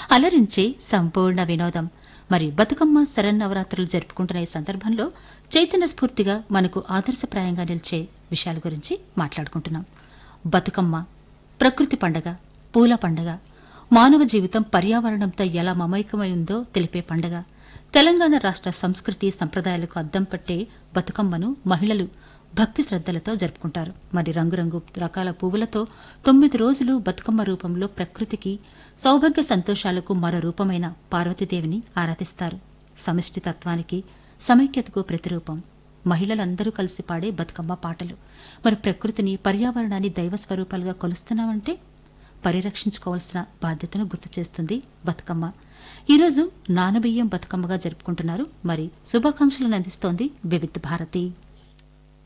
అలరించే సంపూర్ణ వినోదం మరి బతుకమ్మ శరన్నవరాత్రులు జరుపుకుంటున్న ఈ సందర్భంలో చైతన్య స్ఫూర్తిగా మనకు ఆదర్శప్రాయంగా నిలిచే విషయాల గురించి మాట్లాడుకుంటున్నాం బతుకమ్మ ప్రకృతి పండగ పూల పండగ మానవ జీవితం పర్యావరణంతో ఎలా మమైకమై ఉందో తెలిపే పండగ తెలంగాణ రాష్ట్ర సంస్కృతి సంప్రదాయాలకు అద్దం పట్టే బతుకమ్మను మహిళలు భక్తి శ్రద్ధలతో జరుపుకుంటారు మరి రంగురంగు రకాల పువ్వులతో తొమ్మిది రోజులు బతుకమ్మ రూపంలో ప్రకృతికి సౌభాగ్య సంతోషాలకు మరో రూపమైన పార్వతీదేవిని ఆరాధిస్తారు సమిష్టి తత్వానికి సమైక్యతకు ప్రతిరూపం మహిళలందరూ కలిసి పాడే బతుకమ్మ పాటలు మరి ప్రకృతిని పర్యావరణాన్ని దైవ స్వరూపాలుగా కొలుస్తున్నామంటే పరిరక్షించుకోవాల్సిన బాధ్యతను గుర్తు చేస్తుంది బతుకమ్మ ఈరోజు నానబియ్యం బతుకమ్మగా జరుపుకుంటున్నారు మరి శుభాకాంక్షలను అందిస్తోంది వివిధ భారతి